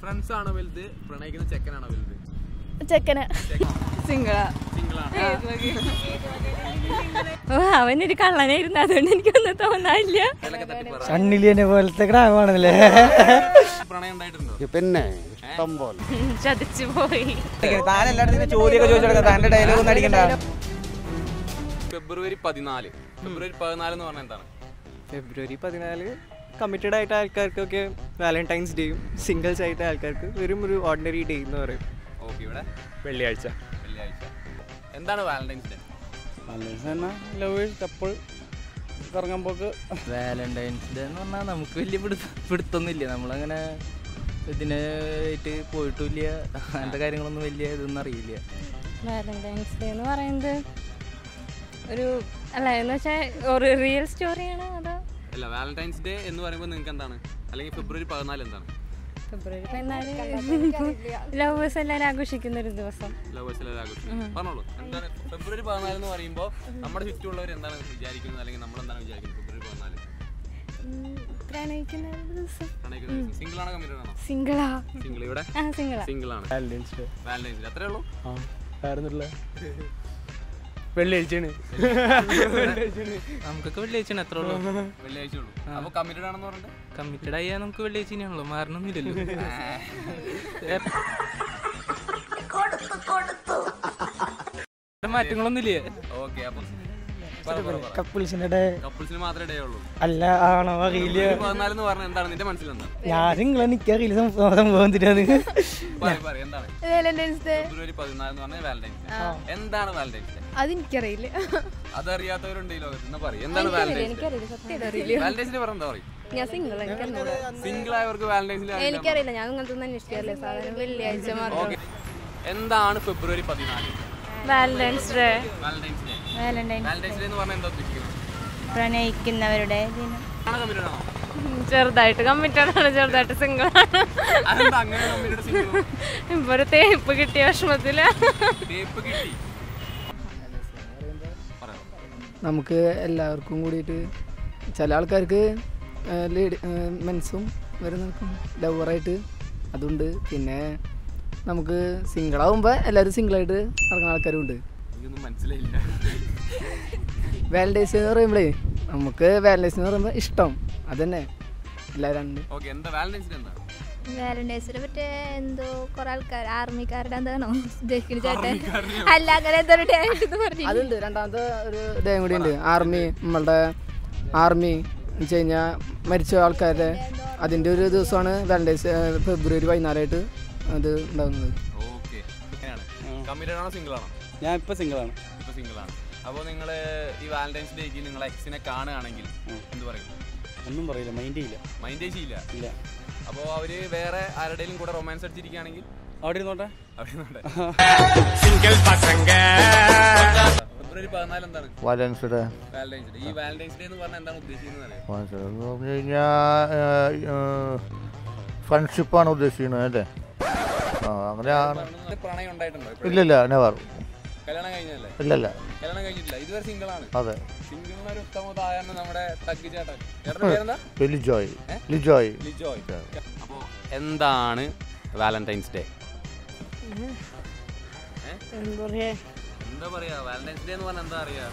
Friends ആണോ വലുത് പ്രണയിക്കുന്ന ചെക്കനാണോ വലുത് ചെക്കന് സിംഗിളാ സിംഗിളാണ് ഓ അവനൊരു കള്ളനായിരുന്നു അതുകൊണ്ട് എനിക്കൊന്നും തോന്നാനില്ല ഇതിലൊക്കെ തട്ടിപ്പറ സണ്ണിലിയനെ പോലത്തെ ക്രാമാണല്ലേ പ്രണയം ഉണ്ടായിട്ടുണ്ടോ പിന്നെ ഇഷ്ടം പോലെ ചതിച്ചു പോയി താൻ എല്ലായിടത്തും ചോദ്യമൊക്കെ ചോദിച്ചെടുക്കാം താന്റെ ഡയലോഗ് ഒന്നും അടിക്കണ്ട ഫെബ്രുവരി പതിനാല് ഫെബ്രുവരി പതിനാല് എന്ന് പറഞ്ഞാൽ എന്താണ് ഫെബ്രുവരി പതിനാല് കമ്മിറ്റഡ് ആയിട്ട് ആൾക്കാർക്കൊക്കെ വാലന്റൈൻസ് ഡേയും സിംഗിൾസ് ആയിട്ട് ആൾക്കാർക്ക് വെറും ഒരു ഓർഡിനറി ഡേ എന്ന് പറയും ഓക്കെ ഇവിടെ വെള്ളിയാഴ്ച വെള്ളിയാഴ്ച എന്താണ് വാലന്റൈൻസ് ഡേ ലവേഴ്സ് കപ്പിൾ കറങ്ങാൻ പോക്ക് വാലന്റൈൻസ് ഡേ എന്ന് പറഞ്ഞാൽ നമുക്ക് വലിയ പിടുത്ത പിടുത്തൊന്നുമില്ല നമ്മളങ്ങനെ ഇതിന് ആയിട്ട് പോയിട്ടില്ല അങ്ങനത്തെ കാര്യങ്ങളൊന്നും വലിയ ഇതൊന്നും അറിയില്ല വാലന്റൈൻസ് ഡേ എന്ന് പറയുന്നത് ഒരു അല്ല എന്ന് വെച്ചാൽ ഒരു റിയൽ സ്റ്റോറിയാണോ അതോ അല്ല വാലന്റൈൻസ് ഡേ എന്ന് പറയുമ്പോൾ നിങ്ങൾക്ക് എന്താണ് അല്ലെങ്കിൽ ഫെബ്രുവരി പതിനാല് എന്താണ് ഫെബ്രുവരി പതിനാല് ലവേഴ്സ് എല്ലാവരും ആഘോഷിക്കുന്ന ഒരു ദിവസം ലവേഴ്സ് എല്ലാവരും ആഘോഷിക്കും പറഞ്ഞോളൂ എന്താണ് ഫെബ്രുവരി പതിനാല് എന്ന് പറയുമ്പോൾ നമ്മുടെ ചുറ്റുമുള്ളവർ എന്താണ് വിചാരിക്കുന്നത് അല്ലെങ്കിൽ നമ്മൾ എന്താണ് വിചാരിക്കുന്നത് ഫെബ്രുവരി പതിനാല് ഉം, പ്രണയിക്കുന്ന ഒരു ദിവസം പ്രണയിക്കുന്ന സിംഗിൾ ആണോ കമ്മിറ്റഡ് ആണോ സിംഗിളാ സിംഗിൾ ഇവിടെ ആ സിംഗിളാ സിംഗിൾ ആണ് വാലന്റൈൻസ് ഡേ വാലന്റൈൻസ് ഡേ അത്രേ ഉള്ളൂ ആ വേറൊന്നുമില്ല വെള്ളിയാഴ്ചയാണ് നമുക്കൊക്കെ വെള്ളിയാഴ്ചയാണ് എത്ര ഉള്ളൂ വെള്ളിയാഴ്ച ഉള്ളൂ അപ്പോൾ കമ്മിറ്റഡ് ആണെന്ന് പറഞ്ഞിട്ട് കമ്മിറ്റഡ് ആയാൽ നമുക്ക് വെള്ളിയാഴ്ച തന്നെയാണല്ലോ മാറണമെന്നില്ലല്ലോ മാറ്റങ്ങളൊന്നുമില്ലേ ഓക്കെ അപ്പം കപ്പിൾസിന്റെ ഡേ കപ്പിൾസിന് മാത്രമേ ഡേ ഉള്ളൂ അല്ല ആണോ അറിയില്ല ഫെബ്രുവരി പതിനാല് എന്ന് പറഞ്ഞാൽ എന്താണ് നിന്റെ മനസ്സിൽ എന്താണ് ഞാൻ നിങ്ങളെ എനിക്കറിയില്ല സംഭവം സംഭവം എന്തിനാണ് പറയ് പറയ്, എന്താണ് വാലന്റൈൻസ് ഡേ ഫെബ്രുവരി പതിനാല് എന്ന് പറഞ്ഞാൽ വാലന്റൈൻസ് ഡേ എന്താണ് വാലന്റൈൻസ് ഡേ അതെനിക്കറിയില്ല അതറിയാത്തവരുണ്ട് ഈ ലോകത്ത് എന്നാ പറയും എന്താണ് വാലന്റൈൻസ് എനിക്കറിയില്ല സത്യം അറിയില്ല വാലന്റൈൻസ് ഡേ പറഞ്ഞ എന്താ പറയും ഞാൻ സിംഗിൾ എനിക്കറിയില്ല സിംഗിൾ ആയവർക്ക് വാലന്റൈൻസ് ഡേ എനിക്കറിയില്ല ഞാൻ അങ്ങനത്തെ ഒന്നും അന്വേഷിക്കാറില്ല സാധാരണ വെള്ളിയാഴ്ച മാത്രം ഓക്കെ എന്താണ് ഫെബ്രുവരി പതിനാല് Valentine's Day Valentine's Day Valentine Valentine's Day എന്ന് പറഞ്ഞാൽ എന്താ ഉദ്ദേശിക്കുന്നത് പ്രണയിക്കുന്നവരുടെ ദിനം ആണോ കമ്മിറ്റഡ് ആണോ ചെറുതായിട്ട് കമ്മിറ്റഡ് ആണ് ചെറുതായിട്ട് സിംഗിൾ ആണ് അതെന്താ അങ്ങനെ കമ്മിറ്റഡ് സിംഗിൾ ഇപ്പൊ ഒരു തേപ്പ് കിട്ടിയ വിഷമത്തില് തേപ്പ് കിട്ടി പറയാം നമുക്ക് എല്ലാവർക്കും കൂടിയിട്ട് ചില ആൾക്കാർക്ക് ലേഡി മെൻസും വരുന്നവർക്കും ലവറായിട്ട് അതുണ്ട് പിന്നെ നമുക്ക് സിംഗിളാവുമ്പോൾ എല്ലാവരും സിംഗിളായിട്ട് ഇറങ്ങുന്ന ആൾക്കാരും ഉണ്ട് എനിക്കൊന്നും മനസ്സിലായില്ല വാലന്റൈൻസ് എന്ന് പറയുമ്പോഴേ നമുക്ക് വാലന്റൈൻസ് എന്ന് പറയുമ്പോൾ ഇഷ്ടം അതന്നെ എല്ലാവരും ഓക്കെ എന്താ വാലന്റൈൻസ് ഡേ എന്താ വാലന്റൈൻസിനെ പറ്റേ എന്തോ കുറെ ആൾക്കാർ ആർമിക്കാരുടെ എന്താണോ ഉദ്ദേശിക്കുന്നത് ചേട്ടൻ അല്ല അങ്ങനെ എന്തോ ഒരു ഡേ ആയിട്ട് പറഞ്ഞു അതുണ്ട് രണ്ടാമത്തെ ഒരു ഡേ കൂടി ഉണ്ട് ആർമി നമ്മളുടെ ആർമി എന്ന് വെച്ച് കഴിഞ്ഞാൽ മരിച്ച ആൾക്കാരുടെ അതിൻ്റെ ഒരു ദിവസമാണ് വാലന്റൈൻസ് ഫെബ്രുവരി പതിനാലായിട്ട് അത് ഉണ്ടാകുന്നത് ഓക്കെ എങ്ങനെയാണ് കമ്മിറ്റഡ് ആണോ സിംഗിൾ ആണോ ഞാൻ ഇപ്പൊ സിംഗിളാണ് ഇപ്പൊ സിംഗിൾ ആണ് അപ്പോൾ നിങ്ങൾ ഈ വാലന്റൈൻസ് ഡേക്ക് നിങ്ങൾ എക്സിനെ കാണുകയാണെങ്കിൽ എന്ത് പറയും ഒന്നും പറയില്ല മൈൻഡ് ചെയ്യില്ല മൈൻഡ് ചെയ്യില്ല ഇല്ല അപ്പോൾ അവര് വേറെ ആരുടെയും കൂടെ റൊമാൻസ് അടിച്ചിരിക്കുകയാണെങ്കിൽ അവിടെ ഇരുന്നോട്ടെ അവിടെ ഫെബ്രുവരി പതിനാല് എന്താണ് വാലൻസ് ഡേ വാലന്റൈൻസ് ഡേ ഈ വാലന്റൈൻസ് ഡേ എന്ന് പറഞ്ഞാൽ എന്താണ് ഉദ്ദേശിക്കുന്നത് അറിയോ? വാലൻസ് ഡേ എന്ന് പറഞ്ഞു കഴിഞ്ഞാൽ ഫ്രണ്ട്ഷിപ്പാണ് ഉദ്ദേശിക്കുന്നത് അല്ലേ ആ അങ്ങനെയാണ് പറഞ്ഞത് പ്രണയം ഉണ്ടായിട്ടുണ്ടോ ഇപ്പോഴും? ഇല്ലില്ല നെവർ കല്യാണം കഴിഞ്ഞല്ലേ ഇല്ലല്ല കല്യാണം കഴിഞ്ഞിട്ടില്ല ഇതുവരെ സിംഗിൾ ആണ് അതെ സിംഗിളിന് ഒരു ഉത്തമ ഉദാഹരണം നമ്മുടെ തഗ്ഗി ചേട്ടൻ ചേട്ടൻ്റെ പേരെന്താ ലിജോയ് ലിജോയ് ലിജോയ് അപ്പോൾ എന്താണ് വാലന്റൈൻസ് ഡേ എന്താ പറയാ വാലന്റൈൻസ് ഡേ എന്ന് പറഞ്ഞാൽ എന്താ അറിയാ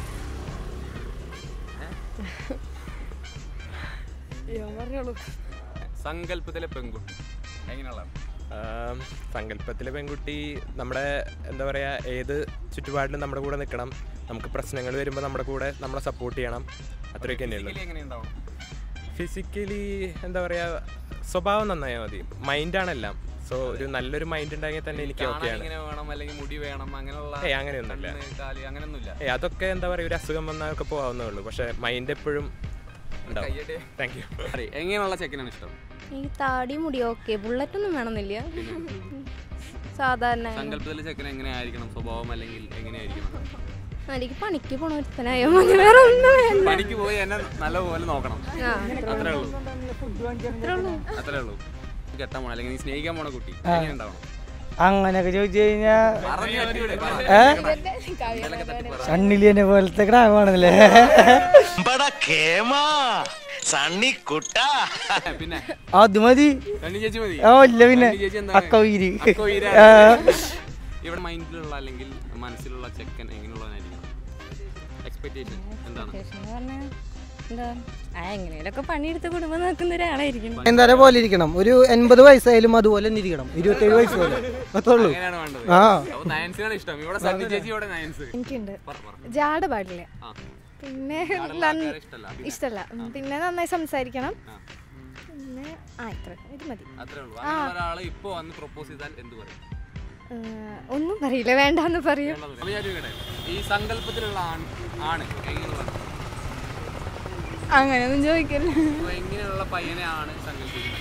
സങ്കല്പത്തിലെ പെൺകുട്ടി എങ്ങനെയുള്ള സങ്കല്പത്തിലെ പെൺകുട്ടി നമ്മുടെ എന്താ പറയുക ഏത് ചുറ്റുപാടിലും നമ്മുടെ കൂടെ നിൽക്കണം നമുക്ക് പ്രശ്നങ്ങൾ വരുമ്പോൾ നമ്മുടെ കൂടെ നമ്മളെ സപ്പോർട്ട് ചെയ്യണം അത്രയൊക്കെ തന്നെയുള്ളൂ എങ്ങനെ ഉണ്ടാവും ഫിസിക്കലി എന്താ പറയുക സ്വഭാവം നന്നായാൽ മതി മൈൻഡാണെല്ലാം സോ ഒരു നല്ലൊരു മൈൻഡ് ഉണ്ടെങ്കിൽ തന്നെ എനിക്ക് കാണാൻ ഓക്കെയാണ് ഇങ്ങനെ വേണം അല്ലെങ്കിൽ മുടി വേണം അങ്ങനെയുള്ള ഏയ് അങ്ങനെയൊന്നുമില്ല കണ്ണ്, കാല് അങ്ങനെയൊന്നുമില്ല ഏ അതൊക്കെ എന്താ പറയുക ഒരു അസുഖം വന്നാൽ ഒക്കെ പോകാവുന്നേ ഉള്ളൂ പക്ഷേ മൈൻഡ് എപ്പോഴും ഉണ്ടാവും കയ്യട്ടെ. താങ്ക് യു അറിയ എങ്ങനെയുള്ള ചെക്കനാണ് ഇഷ്ടം എനിക്ക് താടി മുടി ഓക്കെ ബുള്ളറ്റ് ഒന്നും വേണമെന്നില്ല സാധാരണ സങ്കല്പത്തിലെ ചെക്കൻ എങ്ങനെ ആയിരിക്കണം സ്വഭാവം അല്ലെങ്കിൽ എങ്ങനെയായിരിക്കണം എനിക്ക് പണിക്ക് പോണ ഒരുത്തനായോ മതി വേറെ ഒന്നും വേണ്ട പണിക്ക് പോയി എന്നെ നല്ലപോലെ നോക്കണം ആ അത്രേ ഉള്ളൂ അത്രേ ഉള്ളൂ അത്രേ ഉള്ളൂ കെട്ടാൻ പോണ അല്ലെങ്കിൽ നീ സ്നേഹിക്കാൻ പോണ കുട്ടി എങ്ങനെ ഉണ്ടാവണം അങ്ങനെയൊക്കെ ചോദിച്ചു കഴിഞ്ഞാൽ പറഞ്ഞു പറ്റൂടെ? പറ. ഏ ഇതിലൊക്കെ തട്ടി പറ. സണ്ണിലിയനെ പോലത്തെ ക്രാമാണല്ലേ സണ്ണി കുട്ട പിന്നെ അത് മതി സണ്ണി ചേച്ചി മതി ആ, ഇല്ല പിന്നെ. സണ്ണി ചേച്ചി എന്താണ്? അക്കൗയിര്. അക്കൗയിരാണ്. ആ. ഇവിടെ മൈൻഡിലുള്ള അല്ലെങ്കിൽ മനസ്സിലുള്ള ചെക്കൻ എങ്ങനെയുള്ളവനായിരിക്കണം എക്സ്പെക്ടേഷൻ എന്താണ് എന്ന് പറഞ്ഞാൽ എന്താ ആ എങ്ങനെയൊക്കെ പണിയെടുത്ത് കുടുംബം നോക്കുന്ന ഒരാളായിരിക്കും എന്തായാലും പോലെ ഇരിക്കണം ഒരു എൺപത് വയസ്സായാലും അതുപോലെ തന്നെ ഇരിക്കണം ഇരുപത്തേഴ് വയസ്സ് പോലെ അത്രയുള്ളൂ അങ്ങനെയാണ് വേണ്ടത് ആ അപ്പൊ നയൻസിനാണ് ഇഷ്ടം ഇവിടെ സണ്ണി ചേച്ചി ഇവിടെ നയൻസ് എനിക്കുണ്ട് പറ, പറ. ജാട പാടില്ല ആ. പിന്നെ ജാടയുള്ള നന്ന- ആൾക്കാരെ ഇഷ്ടമല്ല. പിന്നെ? ഇഷ്ടമല്ല ഉം, പിന്നെ നന്നായി സംസാരിക്കണം ആ. പിന്നെ ആ ഇത്ര ഇത് മതി അത്രേ ഉള്ളൂ ആ. അങ്ങനെയുള്ള ഒരാള് ഇപ്പൊ വന്ന് പ്രൊപ്പോസ് ചെയ്താൽ എന്ത് പറയും ഏഹ്, ഒന്നും പറയില്ല വേണ്ടാന്ന് പറയും അപ്പൊ ഞാൻ ചോദിക്കട്ടെ ഈ സങ്കല്പത്തിലുള്ള ആൺ ആണ് എങ്ങനെയുള്ള അങ്ങനെയൊന്നും ചോദിക്കല്ലേ അപ്പൊ എങ്ങനെയുള്ള പയ്യനെ ആണ് സങ്കല്പിക്കുന്നത്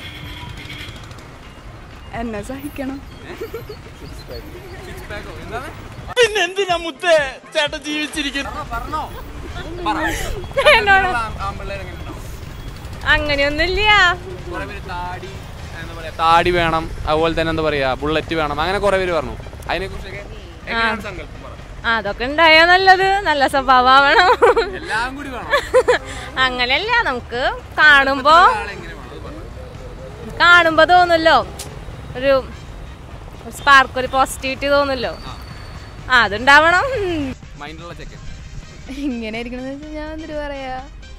എന്നെ സഹിക്കണം സിക്സ് പാക്കോ എന്താണ് പിന്നെ എന്തിനാ മുത്തേ ചേട്ടൻ ജീവിച്ചിരിക്കുന്നു പറഞ്ഞോ പറ എന്നോട്? ആമ്പിള്ളേർ എങ്ങനെ ഉണ്ടാവും അങ്ങനെയൊന്നുമില്ല കുറെ പേര് താടി എന്താ പറയാ താടി വേണം അതുപോലെ തന്നെ എന്താ പറയാ ബുള്ളറ്റ് വേണം അങ്ങനെ കുറെ പേര് പറഞ്ഞു അതിനെ കുറിച്ചൊക്കെ എങ്ങനെയാണ് സങ്കല്പം പറ അതൊക്കെ ഉണ്ടായാ നല്ലത് നല്ല സ്വഭാവമാവണം എല്ലാം കൂടി വേണം അങ്ങനെയല്ല നമുക്ക് കാണുമ്പോ ആളെങ്ങനെ വേണം അത് പറഞ്ഞു കാണുമ്പോ തോന്നുമല്ലോ ഒരു സ്പാർക്ക് ഒരു പോസിറ്റിവിറ്റി തോന്നുമല്ലോ ആ അതുണ്ടാവണം മൈൻഡുള്ള ചെക്കൻ ഇങ്ങനെ ഇരിക്കണമെന്ന് വെച്ചാൽ ഞാൻ എന്നിട്ട് പറയാ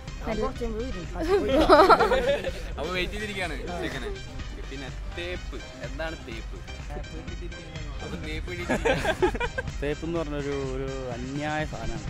അപ്പൊ വെയിറ്റ് ചെയ്തിരിക്കാണ് ചെക്കനെ പിന്നെ തേപ്പ് എന്താണ് തേപ്പ് അപ്പൊ തേപ്പ് ഇടിച്ചിരിക്കുകയാണ്. തേപ്പ് എന്ന് പറഞ്ഞൊരു ഒരു അന്യായ സാധനമാണ്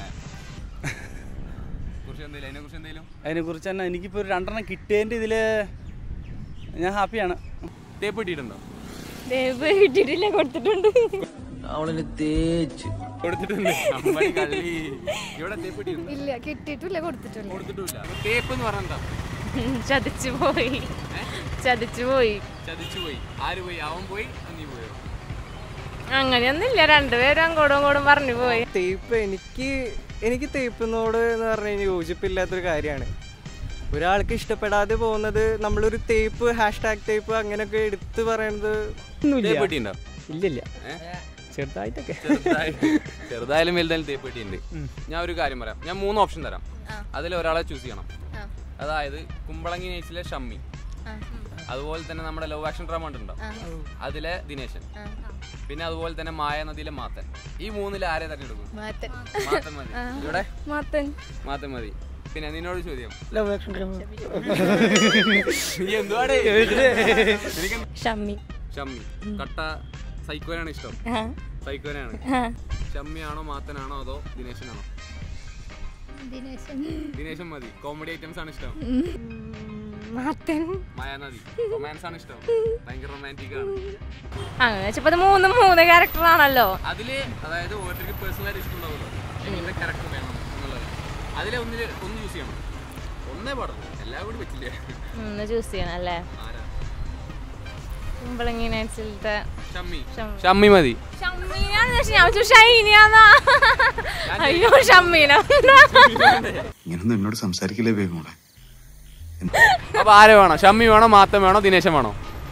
കുറിച്ച് എന്തെങ്കിലും അതിനെ കുറിച്ച് എന്തെങ്കിലും അതിനെക്കുറിച്ച് തന്നെ എനിക്കിപ്പോൾ ഒരു രണ്ടെണ്ണം കിട്ടിയതിൻ്റെ ഇതിൽ ഞാൻ ഹാപ്പിയാണ് തേപ്പ് ഇട്ടിട്ടുണ്ടോ ദൈവം ഇട്ടിട്ടില്ല കൊടുത്തിട്ടുണ്ട് അവളിന് തേച്ച് കൊടുത്തിട്ടുണ്ട് അമ്പടി കള്ളി ഇവിടെ തേപ്പ് ഇട്ടിരുന്നു ഇല്ല കിട്ടിയിട്ടില്ല കൊടുത്തിട്ടില്ല കൊടുത്തിട്ടില്ല അപ്പൊ തേപ്പ് എന്ന് പറഞ്ഞാൽ എന്താ ചതിച്ചു പോയി ചതിച്ചു പോയി ചതിച്ചു പോയി ആര് പോയി അവൻ പോയി നീ പോയോ അങ്ങനെയൊന്നുമില്ല രണ്ടുപേരും അങ്ങോട്ടും ഇങ്ങോട്ടും പറഞ്ഞു പോയി തേപ്പ് എനിക്ക് എനിക്ക് തേപ്പിനോട് എന്ന് പറഞ്ഞു കഴിഞ്ഞാൽ യോജിപ്പില്ലാത്തൊരു കാര്യമാണ് ഒരാൾക്ക് ഇഷ്ടപ്പെടാതെ പോകുന്നത് നമ്മളൊരു തേപ്പ് ഹാഷ് ടാഗ് തേപ്പ് അങ്ങനെയൊക്കെ എടുത്ത് പറയുന്നത് തേപ്പ് ഇട്ടിട്ടുണ്ടോ ഇല്ലില്ല ഏ? ചെറുതായിട്ടൊക്കെ ചെറുതായിട്ട് ചെറുതായാലും വലുതായാലും തേപ്പ് ഇട്ടിട്ടുണ്ട് ഞാൻ ഒരു കാര്യം പറയാം ഞാൻ മൂന്ന് ഓപ്ഷൻ തരാം അതിൽ ഒരാളെ ചൂസ് ചെയ്യണം അതായത് കുമ്പളങ്ങി നൈറ്റ്സിലെ ഷമ്മി അതുപോലെ തന്നെ നമ്മുടെ ലവ് ആക്ഷൻ ഡ്രാമ ഉണ്ടോ അതിലെ ദിനേശൻ പിന്നെ അതുപോലെ തന്നെ മായ നദിയിലെ മാത്തൻ ഈ മൂന്നിൽ ആരെ തെരഞ്ഞെടുക്കും മാറ്റൻ മാത്തൻ മതി ഇവിടെ മാത്തൻ മാത്തൻ മതി പിന്നെ നിന്നോട് ചോദ്യം ലവ് ആക്ഷൻ ഡ്രാമ നീ എന്തുവാടേ എനിക്ക് ഷമ്മി ഷമ്മി കട്ട സൈക്കോനാണ് ഇഷ്ടം ആ. സൈക്കോനാണ് ഷമ്മിയാണോ മാത്തനാണോ അതോ ദിനേശനാണോ ദിനേശൻ ദിനേശൻ മതി കോമഡി ഐറ്റംസ് ആണ് ഇഷ്ടം മാത്തൻ മായാനദി റൊമാൻസ് ആണ് ഇഷ്ടം ഭയങ്കര റൊമാൻറ്റിക് ആണ് അങ്ങനെ വെച്ചപ്പോ ഇത് മൂന്നും മൂന്ന് ക്യാരക്ടറാണല്ലോ അതില് അതായത് ഓരോരുത്തർക്ക് പേഴ്സണലായിട്ട് ഇഷ്ടമുണ്ടാവുമല്ലോ എങ്ങനത്തെ ക്യാരക്ടർ വേണം എന്നുള്ളത് അതിലെ ഒന്നില് ഒന്ന് ചൂസ് ചെയ്യണം ഒന്നേ പാടുള്ളൂ എല്ലാം കൂടി പറ്റില്ല ഒന്ന് ചൂസ് ചെയ്യണം അല്ലേ ആരാ കുമ്പളങ്ങി നൈറ്റ്സിലത്തെ ഷമ്മി ഷമ്മി. ഷമ്മി മതി ഷമ്മീനാന്ന് വെച്ചാൽ ഞാൻ വിളിച്ചു ഷൈനിയാന്നാ അയ്യോ ഷമ്മീന ഇങ്ങനൊന്നും എന്നോട് സംസാരിക്കില്ലേ വേഗം കൂടെ അപ്പൊ ആരെ വേണം ഷമ്മി വേണോ മാത്തം വേണോ ദിനേശൻ വേണോ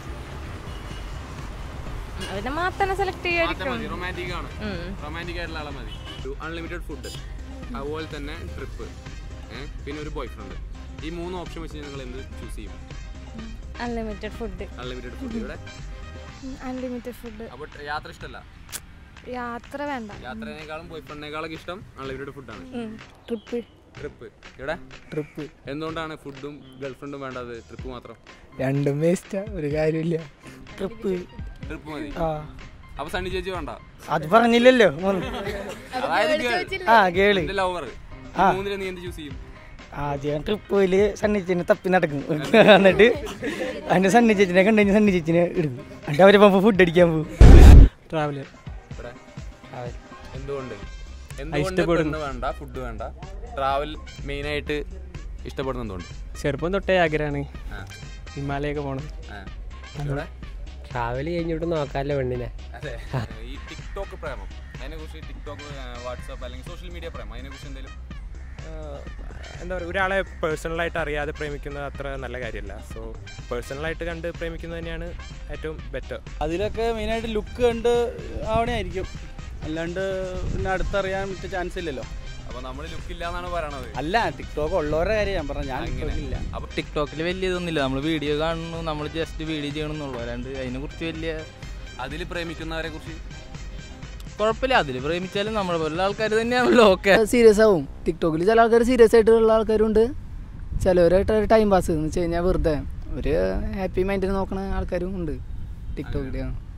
അവന്റെ മാത്തനെ സെലക്ട് മാത്തം മതി ചെയ്യായിരിക്കും റൊമാൻറ്റിക് ആണ് ഉം. റൊമാൻറ്റിക് ആയിട്ടുള്ള ആളെ മതി അൺലിമിറ്റഡ് ഫുഡ് അതുപോലെ തന്നെ ട്രിപ്പ് പിന്നെ ഒരു ബോയ് ഫ്രണ്ട് ഈ മൂന്ന് ഓപ്ഷൻ വെച്ച് നിങ്ങൾ എന്ത് ചൂസ് ചെയ്യും അൺലിമിറ്റഡ് ഫുഡ് അൺലിമിറ്റഡ് ഫുഡ് ഇവിടെ അൺലിമിറ്റഡ് ഫുഡ് അപ്പോൾ യാത്ര ഇഷ്ടമല്ല യാത്ര വേണ്ട യാത്രേനേക്കാളും ബോയ് ഫ്രണ്ടിനേക്കാളൊക്കെ ഇഷ്ടം അൺലിമിറ്റഡ് ഫുഡാണ് ട്രിപ്പ് ട്രിപ്പ് ഇവിടെ ട്രിപ്പ് എന്തുകൊണ്ടാണ് ഫുഡും ഗേൾഫ്രണ്ടും വേണ്ടത് ട്രിപ്പ് മാത്രം രണ്ടും വേസ്റ്റാ ഒരു കാര്യമില്ല ട്രിപ്പ് ട്രിപ്പ് മതി ആ അപ്പൊ സണ്ണി ചേച്ചി വേണ്ട അത് പറഞ്ഞില്ലല്ലോ അതായത് ആ കേള് ലവർ ആ. മൂന്നില് നീ എന്ത് ചൂസ് ചെയ്യും ആദ്യം ട്രിപ്പില് സണ്ണിച്ചിനെ തപ്പി നടക്കും എന്നിട്ട് അതിന്റെ സണ്ണി ചേച്ചിനെ കണ്ടു കഴിഞ്ഞാൽ സണ്ണി ചേച്ചിനെ എടുക്കും എന്നിട്ട് അവരെ പോകുമ്പോൾ ഫുഡ് അടിക്കാൻ പോകും ട്രാവലർ ഇവിടെ എന്തുകൊണ്ട് എന്തുകൊണ്ട് ഇഷ്ടപ്പെടുന്നു. പെണ്ണ് വേണ്ട ഫുഡ് വേണ്ട ട്രാവൽ മെയിൻ ആയിട്ട് ഇഷ്ടപ്പെടുന്ന എന്തുകൊണ്ട് ചെറുപ്പം തൊട്ടേ ആഗ്രഹമാണ് ആ. ഹിമാലയൊക്കെ പോകണം ആ. ഇവിടെ ട്രാവൽ കഴിഞ്ഞിട്ട് നോക്കാമല്ലോ പെണ്ണിനെ അതെ ഈ ടിക്ടോക്ക് പ്രേമം അതിനെ കുറിച്ച് ടിക്ടോക്ക് വാട്സാപ്പ് അല്ലെങ്കിൽ സോഷ്യൽ മീഡിയ പ്രേമം അതിനെ കുറിച്ച് എന്തെങ്കിലും എന്താ പറയുക ഒരാളെ പേഴ്സണലായിട്ട് അറിയാതെ പ്രേമിക്കുന്നത് അത്ര നല്ല കാര്യമല്ല സോ പേഴ്സണലായിട്ട് കണ്ട് പ്രേമിക്കുന്നത് തന്നെയാണ് ഏറ്റവും ബെറ്റർ അതിലൊക്കെ മെയിനായിട്ട് ലുക്ക് കണ്ട് ആവണേ ആയിരിക്കും അല്ലാണ്ട് പിന്നെ അടുത്തറിയാൻ പറ്റിയ ചാൻസ് ഇല്ലല്ലോ അപ്പൊ നമ്മള് ലുക്ക് ഇല്ലാന്നാണ് പറയണത് അല്ല ടിക്ടോക്ക് ഉള്ളവരുടെ കാര്യം ഞാൻ പറഞ്ഞു ഞാൻ ടിക്ടോക്കില്ല അപ്പൊ ടിക്ടോക്കിൽ വലിയ ഇതൊന്നുമില്ല നമ്മൾ വീഡിയോ കാണുന്നു നമ്മൾ ജസ്റ്റ് വീഡിയോ ചെയ്യണമെന്നുള്ളൂ അല്ലാണ്ട് അതിനെ കുറിച്ച് വലിയ അതിൽ പ്രേമിക്കുന്നവരെ കുറിച്ച് കുഴപ്പമില്ല അതിൽ പ്രേമിച്ചാലും നമ്മളെ പോലുള്ള ആൾക്കാർ തന്നെയാണല്ലോ ഓക്കെ സീരിയസ് ആവും ടിക്ടോക്കിൽ ചില ആൾക്കാർ സീരിയസ് ആയിട്ടുള്ള ആൾക്കാരുണ്ട് ചിലവരായിട്ട് ടൈം പാസ് എന്ന് വെച്ച് കഴിഞ്ഞാൽ വെറുതെ ഒരു ഹാപ്പി മൈൻഡിൽ നോക്കണ ആൾക്കാരും ഉണ്ട് ടിക്ടോക്കിൽ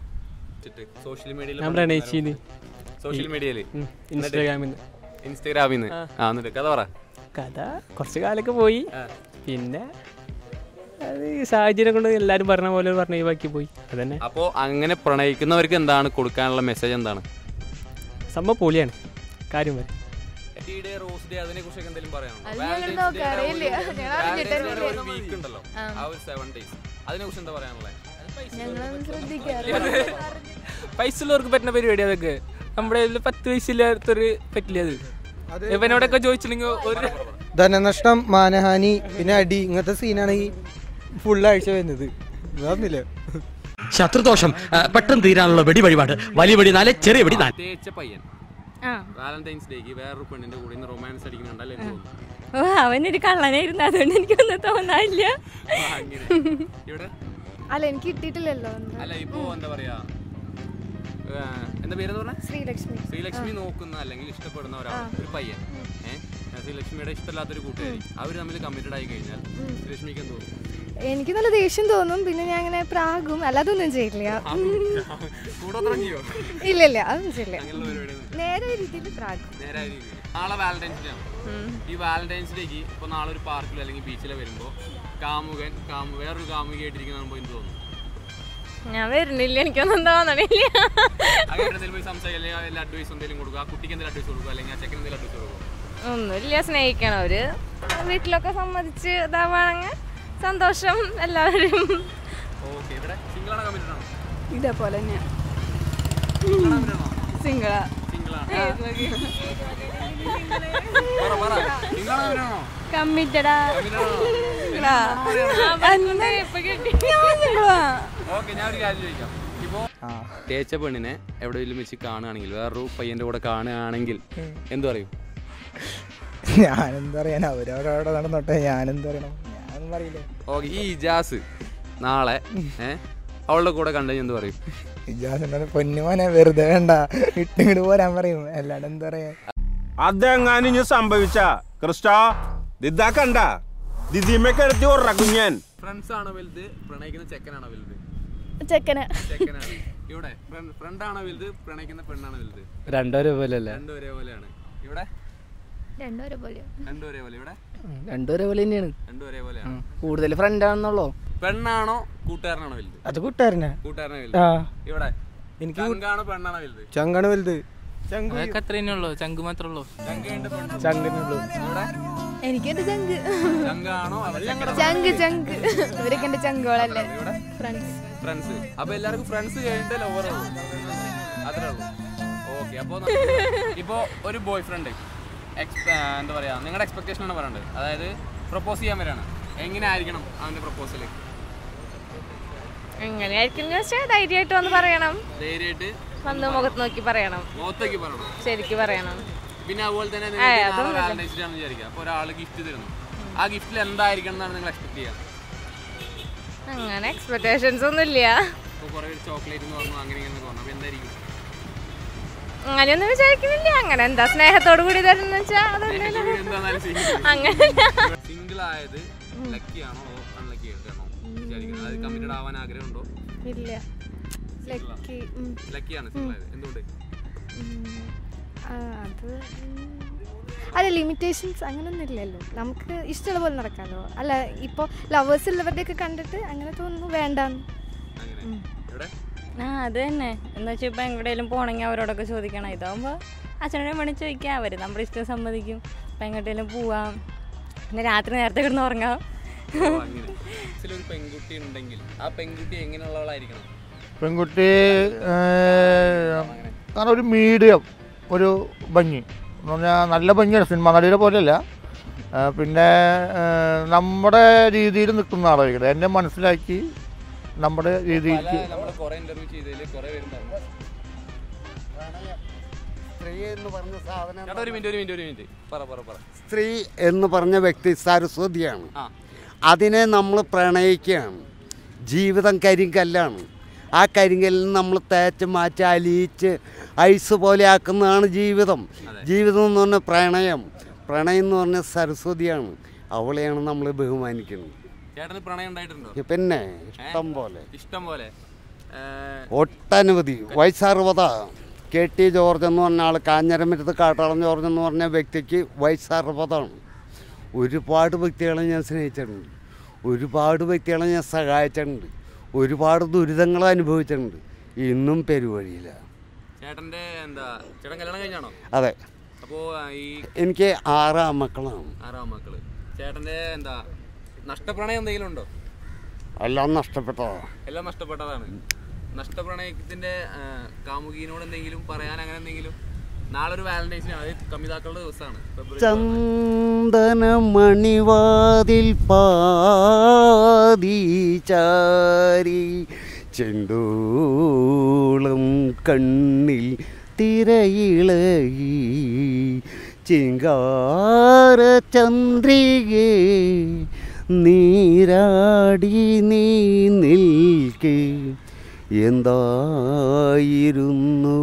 സോഷ്യൽ മീഡിയയിൽ ഞാൻ പ്രണയിച്ചിന് സോഷ്യൽ മീഡിയയിൽ ഉം, ഇൻസ്റ്റാഗ്രാമിന്ന്. ഇൻസ്റ്റാഗ്രാമിൽ നിന്ന് ആ എന്നിട്ട് കഥ പറ കഥ കുറച്ച് കാലൊക്കെ പോയി പിന്നെ അത് ഈ സാഹചര്യം കൊണ്ട് എല്ലാരും പറഞ്ഞ പോലെ പറഞ്ഞ ഒഴിവാക്കി പോയി അതന്നെ അപ്പോ അങ്ങനെ പ്രണയിക്കുന്നവർക്ക് എന്താണ് കൊടുക്കാനുള്ള മെസ്സേജ് എന്താണ് സംഭവം പൊളിയാണ് കാര്യം വരെ റോസ് ഡേ അതിനെ കുറിച്ചൊക്കെ എന്തെങ്കിലും പറയാമോ അത് ഞങ്ങൾ നോക്കാറില്ല ഞങ്ങൾ അറിഞ്ഞിട്ടല്ലേ ഒരു വീക്ക് ഉണ്ടല്ലോ ആ ഒരു സെവൻ ഡേയ്സ് അതിനെ കുറിച്ച് എന്താ പറയാനുള്ളത് ഞങ്ങളൊന്നും ശ്രദ്ധിക്കാറില്ല പൈസ ഉള്ളവർക്ക് പറ്റുന്ന പരിപാടി അതൊക്കെ നമ്മുടെ കയ്യില് പത്ത് പൈസയില്ലാത്തൊരു പറ്റില്ല അത് ഇവനോടൊക്കെ ചോദിച്ചില്ലെങ്കിൽ ഒരു ധനനഷ്ടം മാനഹാനി പിന്നെ അടി ഇങ്ങനത്തെ സീനാണ് ഈ ഫുൾ ആഴ്ച വരുന്നത് ഇതാന്നില്ല ശത്രുദോഷം ആ, പെട്ടെന്ന് തീരാനുള്ള വെടി വഴിപാട് വലിയ വെടി നാല് ചെറിയ വെടി നാല് തേച്ച പയ്യൻ ആ വാലന്റൈൻസ് ഡേക്ക് വേറൊരു പെണ്ണിന്റെ കൂടെ ഇന്ന് റൊമാൻസ് അടിക്കുന്നുണ്ടല്ലേ എന്ന് തോന്നുന്നു ഓ അവനൊരു കള്ളനായിരുന്നു അതുകൊണ്ട് എനിക്കൊന്നും തോന്നാനില്ല ആ, അങ്ങനെ. ഇവിടെ അല്ല എനിക്ക് കിട്ടിയിട്ടില്ലല്ലോ ഒന്നും. അല്ല ഇപ്പോ എന്താ പറയാ ഏ, എന്താ പേരെന്ന് പറഞ്ഞ ശ്രീലക്ഷ്മി ശ്രീലക്ഷ്മി നോക്കുന്ന അല്ലെങ്കിൽ ഇഷ്ടപ്പെടുന്ന ഒരാൾ ഒരു പയ്യൻ ഏഹ് ശ്രീലക്ഷ്മിയുടെ ഇഷ്ടമില്ലാത്തൊരു കൂട്ടുകാരി അവര് തമ്മിൽ കമ്മിറ്റഡ് ആയി കഴിഞ്ഞാൽ ശ്രീലക്ഷ്മിക്ക് എന്ത് തോന്നും എനിക്ക് നല്ല ദേഷ്യം തോന്നും പിന്നെ ഞാൻ അങ്ങനെ പ്രാകും അല്ലാതെ ഒന്നും ചെയ്യില്ല കൂടോത്രം ചെയ്യോ ഇല്ല ഇല്ല അതൊന്നും ചെയ്യില്ല അങ്ങനെയുള്ള പരിപാടിയൊന്നും നേരെ രീതിയിൽ പ്രാകും നേരെ ആ രീതിയിൽ. നാളെ വാലന്റൈൻസ് ഡേ ആണ് ഈ വാലന്റൈൻസ് ഡേക്ക് ഇപ്പൊ നാളെ ഒരു പാർക്കിൽ അല്ലെങ്കിൽ ബീച്ചിലോ വരുമ്പോ കാമുകൻ കാമു വേറൊരു കാമുകയായിട്ടിരിക്കുന്ന കാണുമ്പോ എന്ത് തോന്നും ഞാൻ വരുന്നില്ല എനിക്കൊന്നും തോന്നണില്ല അങ്ങനെ എന്തെങ്കിലും പോയി സംസാരിക്കുക അല്ലെങ്കിൽ വല്ല അഡ്വൈസ് എന്തെങ്കിലും കൊടുക്കുക ആ കുട്ടിക്ക് എന്തെങ്കിലും അഡ്വൈസ് കൊടുക്കുക അല്ലെങ്കിൽ ആ ചെക്കൻ എന്തെങ്കിലും അഡ്വൈസ് കൊടുക്കുക ഒന്നുമില്ല സ്നേഹിക്കണം ഒരു വീട്ടിലൊക്കെ സമ്മതിച്ച് ഇതാവാണെങ്കിൽ സന്തോഷം എല്ലാവരും ഓക്കെ ഇവിടെ സിംഗിളാണോ കമ്മിറ്റഡ് ആണോ ഇതേപോലെ തന്നെ സിംഗിളാ സിംഗിളാണ് പറ പറ സിംഗിളാണോ കമ്മിറ്റഡ് ആണോ കമ്മിറ്റഡാ ഓക്കെ ഞാൻ ഒരു കാര്യം ചോദിക്കാം ഇപ്പോ തേച്ച പെണ്ണിനെ എവിടെയെങ്കിലും വെച്ച് കാണുകയാണെങ്കിൽ വേറൊരു പയ്യന്റെ കൂടെ കാണുകയാണെങ്കിൽ എന്തു പറയും ഞാനെന്താ പറയാൻ അവരവരവിടെ നടന്നോട്ടെ ഞാനെന്താ പറയണം ഞാനൊന്നും പറയില്ല ഓക്കെ ഈ ഇജാസ് നാളെ ഏ അവളുടെ കൂടെ കണ്ടു എന്ത് പറയും ഇജാസിന്റെ പൊന്നുമോനെ വെറുതെ വേണ്ട ഇട്ടിങ്ങോട്ട് പോരാൻ പറയും അല്ലാണ്ട് എന്താ പറയാ അതെങ്ങാനും ഇനി സംഭവിച്ച ക്രിസ്റ്റോ ദിദാ കണ്ട ദിദിമയ്ക്ക് എടുത്ത് ഉറക്കും ഞാൻ ഫ്രണ്ട്സ് ആണോ വലുത് പ്രണയിക്കുന്ന ചെക്കനാണോ വലുത് ചെക്കന് ചെക്കനാണ് ഇവിടെ ഫ്രണ്ട് ആണോ വലുത് പ്രണയിക്കുന്ന പെണ്ണാണോ വലുത് രണ്ടോ പോലെ അല്ലേ രണ്ടും ഒരേപോലെയാണ് ഇവിടെ രണ്ടും ഒരുപോലെ രണ്ടും ഒരേപോലെ ഇവിടെ രണ്ടും ഒരേപോലെ തന്നെയാണ് രണ്ടും ഒരേപോലെയാണ് കൂടുതൽ ഫ്രണ്ട് ആണെന്നുള്ളോ പെണ്ണാണോ കൂട്ടുകാരനാണോ വലുത് അത് കൂട്ടുകാരനാ കൂട്ടുകാരനാണ് ആ. വലുത് ഇവിടെ എനിക്ക് ചങ്കാണോ പെണ്ണാണോ വലുത് ചങ്കാണ് വലുത് ചങ്ക് അതൊക്കെ അത്ര ഉള്ളൂ ചങ്ക് മാത്രമേ ഉള്ളൂ ചങ്കയുണ്ട് പെണ്ണ് ചങ്കിനുള്ളൂ ഇവിടെ എനിക്കെന്റെ ചങ്ക് ചങ്കാണോ ചങ്ക് ചങ്ക് ഇവരൊക്കെ എന്റെ ചങ്കോളല്ലേ ഫ്രണ്ട്സ് ഫ്രണ്ട്സ് അപ്പൊ എല്ലാവർക്കും ഫ്രണ്ട്സ് കഴിഞ്ഞിട്ട് ലവർ അത്രേ ഉള്ളൂ ഓക്കെ അപ്പോ ഇപ്പോ ഒരു ബോയ് ഫ്രണ്ട് എന്താ പറയാ നിങ്ങളുടെ എക്സ്പെക്ടേഷൻ ആണ് പറയേണ്ടത് അതായത് പ്രപ്പോസ് ചെയ്യാൻ വരാണ് എങ്ങനെ ആയിരിക്കണം അവന്റെ പ്രപ്പോസൽ എങ്ങനെയായിരിക്കും വെച്ചാൽ ധൈര്യമായിട്ട് വന്ന് പറയണം ധൈര്യമായിട്ട് വന്ന് മുഖത്ത് നോക്കി പറയണം മുഖത്തേക്ക് പറയണം ശരിക്ക് പറയണം പിന്നെ അതുപോലെ തന്നെ ഏയ്, നിങ്ങൾക്ക് നാളെ അതൊന്നുമില്ല. വാലന്റൈൻസ് ഡേ ആണെന്ന് വിചാരിക്കുക അപ്പോൾ ഒരാൾ ഗിഫ്റ്റ് തരുന്നു ആ ഗിഫ്റ്റിൽ എന്തായിരിക്കണം എന്നാണ് നിങ്ങൾ എക്സ്പെക്ട് ചെയ്യുക അങ്ങനെ എക്സ്പെക്ടേഷൻസ് ഒന്നും ഇല്ല ഇപ്പോൾ കുറേ ചോക്ലേറ്റ് എന്ന് പറഞ്ഞു അങ്ങനെ ഇങ്ങനെ പറഞ്ഞു അപ്പോൾ എന്തായിരിക്കും അങ്ങനെയൊന്നും വിചാരിക്കുന്നില്ല അങ്ങനെ എന്താ സ്നേഹത്തോടു കൂടി തരുന്ന വെച്ചാൽ അങ്ങനെ സിംഗിൾ ആയത് ലക്കി ആണോ അൺലക്കി ആണോ വിചാരിക്കുന്നത് അത് കമ്മിറ്റഡ് ആവാൻ ആഗ്രഹമുണ്ടോ ഇല്ല ലക്കി ഉം. ലക്കിയാണ് സിംഗിൾ ആയത് എന്തുകൊണ്ട് ഉം. ആ, അത് ഉം. അല്ല ലിമിറ്റേഷൻസ് അങ്ങനൊന്നും ഇല്ലല്ലോ നമുക്ക് ഇഷ്ടമുള്ള പോലെ നടക്കാമല്ലോ അല്ല ഇപ്പോൾ ലവേഴ്സ് ഉള്ളവരുടെയൊക്കെ കണ്ടിട്ട് അങ്ങനെ തോന്നുന്നു വേണ്ടാന്ന് ഉം. ഇവിടെ ആ അത് തന്നെ എന്ന് വെച്ചാൽ ഇപ്പം എങ്ങോട്ടേലും പോകണമെങ്കിൽ അവരോടൊക്കെ ചോദിക്കണം ഇതാകുമ്പോൾ അച്ഛനോടും വേണം ചോദിക്കാം അവർ നമ്മുടെ ഇഷ്ടം സമ്മതിക്കും ഇപ്പം എങ്ങോട്ടേലും പോവാം പിന്നെ രാത്രി നേരത്തെ കിടന്ന് ഉറങ്ങാം ഓ, അങ്ങനെ ഒരു പെൺകുട്ടി ഉണ്ടെങ്കിൽ ആ പെൺകുട്ടി എങ്ങനെയുള്ളവളായിരിക്കണം പെൺകുട്ടി ഏഹ്, കാരണം ഒരു മീഡിയം ഒരു ഭംഗി എന്ന് പറഞ്ഞാൽ നല്ല ഭംഗിയാണ് സിനിമ നടിയുടെ പോലെയല്ല ഏഹ്, പിന്നെ ഏഹ്, നമ്മുടെ രീതിയിൽ നിൽക്കുന്ന ആളായിരിക്കണം എന്നെ മനസ്സിലാക്കി നമ്മുടെ രീതിക്ക് നമ്മൾ കുറെ ഇന്റർവ്യൂ ചെയ്തതിൽ കുറെ പേരും പറഞ്ഞു സ്ത്രീ എന്ന് പറഞ്ഞ സാധനം ചേട്ടാ ഒരു മിനിറ്റ് ഒരു മിനിറ്റ് ഒരു മിനിറ്റ് പറ പറ പറ സ്ത്രീ എന്ന് പറഞ്ഞ വ്യക്തി സരസ്വതിയാണ് ആ. അതിനെ നമ്മൾ പ്രണയിക്കുകയാണ് ജീവിതം കരിങ്കല്ലാണ് ആ കരിങ്കല്ലിന് നമ്മൾ തേച്ച് മാറ്റി അലിയിച്ച് ഐസ് പോലെ ആക്കുന്നതാണ് ജീവിതം ജീവിതം എന്ന് പറഞ്ഞാൽ പ്രണയം പ്രണയം എന്ന് പറഞ്ഞാൽ സരസ്വതിയാണ് അവളെയാണ് നമ്മൾ ബഹുമാനിക്കുന്നത് ചേട്ടന് പ്രണയം ഉണ്ടായിട്ടുണ്ടോ പിന്നെ ഏ? ഇഷ്ടം പോലെ ഇഷ്ടം പോലെ ഏ, ഒട്ടനവധി വയസ്സറുപത കെ ടി ജോർജ് എന്ന് പറഞ്ഞ ആൾ കാഞ്ഞരമറ്റത്ത് കാട്ടാളം ജോർജ് എന്ന് പറഞ്ഞ വ്യക്തിക്ക് വയസ്സറുപതാണ് ഒരുപാട് വ്യക്തികളെ ഞാൻ സ്നേഹിച്ചിട്ടുണ്ട് ഒരുപാട് വ്യക്തികളെ ഞാൻ സഹായിച്ചിട്ടുണ്ട് ഒരുപാട് ദുരിതങ്ങൾ അനുഭവിച്ചിട്ടുണ്ട് ഇന്നും പെരുവഴിയില്ല ചേട്ടന്റെ എന്താ ചേട്ടൻ കല്യാണം കഴിഞ്ഞാണോ അതെ അപ്പോ ആ, ഈ എനിക്ക് ആറാം മക്കളാണ് ആറാം മക്കള് ചേട്ടന്റെ എന്താ നഷ്ടപ്രണയം എന്തെങ്കിലും ഉണ്ടോ എല്ലാം നഷ്ടപ്പെട്ടതാ എല്ലാം നഷ്ടപ്പെട്ടതാണ് നഷ്ടപ്രണയത്തിന്റെ ആ, കാമുകിനോട് എന്തെങ്കിലും പറയാൻ അങ്ങനെ എന്തെങ്കിലും നാളെ ഒരു വാലന്റൈൻസ് അത് കമിതാക്കളുടെ ദിവസമാണ് ഫെബ്രുവരി ചന്ദനമണിവാതിൽ പാതിചാരി ചെണ്ടോളം കണ്ണിൽ തിരയിളകി ചിങ്കാര ചന്ദ്രികേ നീരാടി നീ നിൽക്കേ എന്തായിരുന്നു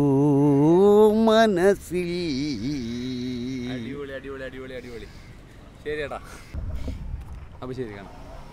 മനസ്സിൽ അടിപൊളി അടിപൊളി അടിപൊളി അടിപൊളി ശരി ചേട്ടാ അപ്പൊ ശരി കാണാം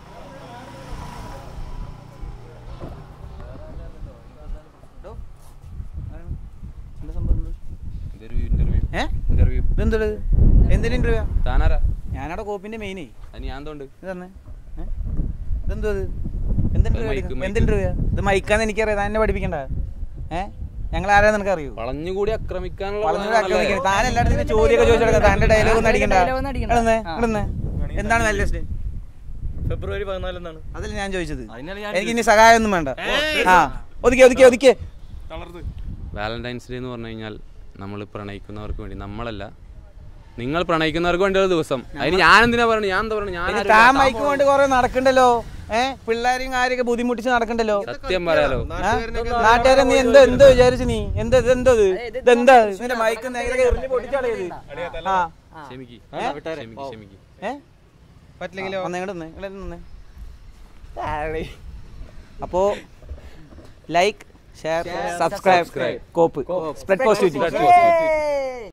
ഇതൊരു ഇന്റർവ്യൂ ഏ ഇന്റർവ്യൂ ഇതെന്തത് എന്തിനു ഇന്റർവ്യൂ താനാരാ ഞാനവിടെ കോപ്പിന്റെ മെയിനേ അത് ഞാൻ എന്തുകൊണ്ട് ഇതന്നെ ഇതെന്തോ ഇത് എന്ത് അത് mic, ഇന്റർവ്യൂ mic. എന്ത് ഇന്റർവ്യൂ ഇത് മൈക്കാന്ന് എനിക്കറിയാം താൻ എന്നെ പഠിപ്പിക്കണ്ട ഏ ഞങ്ങൾ ആരാ നിനക്ക് അറിയൂ വളഞ്ഞുകൂടി ആക്രമിക്കാനുള്ള വളഞ്ഞൂടെ ആക്രമിക്കണം താൻ എല്ലായിടത്തും ചോദ്യമൊക്കെ ചോദിച്ചെടുക്കാം താൻ്റെ ഡയലോഗ് ഒന്നും അടിക്കണ്ട ഇടന്നേ ഇടന്നേ എന്താണ് വാലന്റൈൻസ് ഡേ ഫെബ്രുവരി പതിനാലെന്നാണ് അതല്ല ഞാൻ ചോദിച്ചത് അതിനാണ് ഞാൻ എനിക്ക് ഇനി സഹായം ഒന്നും വേണ്ട ആ ഒതുക്കി ഒതുക്കി ഒതുക്കി വാലന്റൈൻസ് ഡേ എന്ന് പറഞ്ഞു കഴിഞ്ഞാൽ നമ്മൾ പ്രണയിക്കുന്നവർക്ക് വേണ്ടി നമ്മളല്ല നിങ്ങൾ പ്രണയിക്കുന്നവർക്ക് വേണ്ടിയുള്ള ദിവസം അതിന് ഞാൻ എന്തിനാ പറയുന്നത് ഞാൻ എന്താ പറയുന്നത് ഞാൻ പിന്നെ ആരും താൻ ഇല്ല. മൈക്ക് കൊണ്ട് കുറെ നടക്കണ്ടല്ലോ ഏ പിള്ളേരെയും കാര്യമൊക്കെ ബുദ്ധിമുട്ടിച്ച് നടക്കണ്ടല്ലോ സത്യം പറയാലോ നാട്ടുകാരെ നീ എന്തോ എന്തോ വിചാരിച്ചു നീ എന്താ ഇതെന്തോ ഇത് ഇതെന്താ നിന്റെ മൈക്ക് നേരെ എറിഞ്ഞ് പൊട്ടിച്ചളയത് ആ ക്ഷമിക്ക് ഏ? ക്ഷമിക്ക് ക്ഷമിക്ക് ഏ പറ്റില്ലെങ്കിലോ വന്നേ ഇങ്ങോട്ട് വന്നേ ഇങ്ങോട്ട് വന്നേ താഴെ. അപ്പോ like share subscribe cop spread positivity